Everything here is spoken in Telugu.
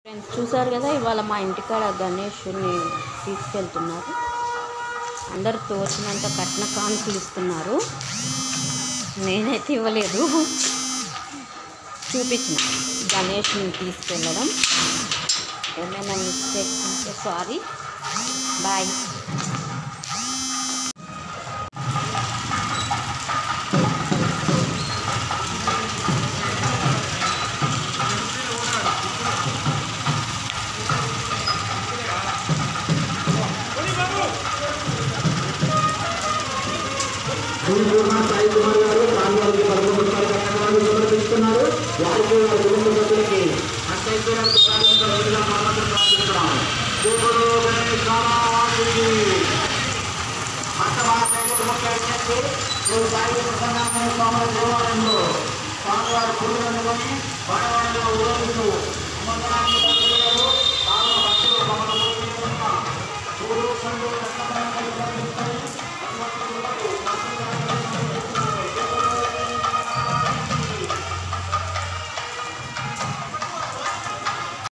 ఫ్రెండ్స్ చూసారు కదా ఇవాళ మా ఇంటికాడ గణేషుని తీసుకెళ్తున్నారు అందరు తోచినంత కట్న కానుకలు ఇస్తున్నారు నేనైతే ఇవ్వలేదు చూపించిన గణేష్ని తీసుకెళ్ళడం ఏమైనా మిస్టేక్ ఉంటే సారీ బాయ్ శ్రీ పూర్ణ సాయి కుమార్ గారు స్వామివారికి పదకొండు రూపాయల కట్టడాలు సమర్పిస్తున్నారు వారికి వారి కుటుంబ సభ్యులకి అష్టైశ్వర్యాలకు ప్రార్థించిన రోజుగా మరణం ప్రార్థిస్తున్నాం దేవుడు గణేశానికి అష్టమాసైన ముఖ్య విజ్ఞప్తి నువ్వు సాయి ప్రసన్నాత్మ స్వామి దేవాలయంలో స్వామివారి పూజలు అందుకొని వాడవాడలో ఊరేగుతూ మంత్రాన్ని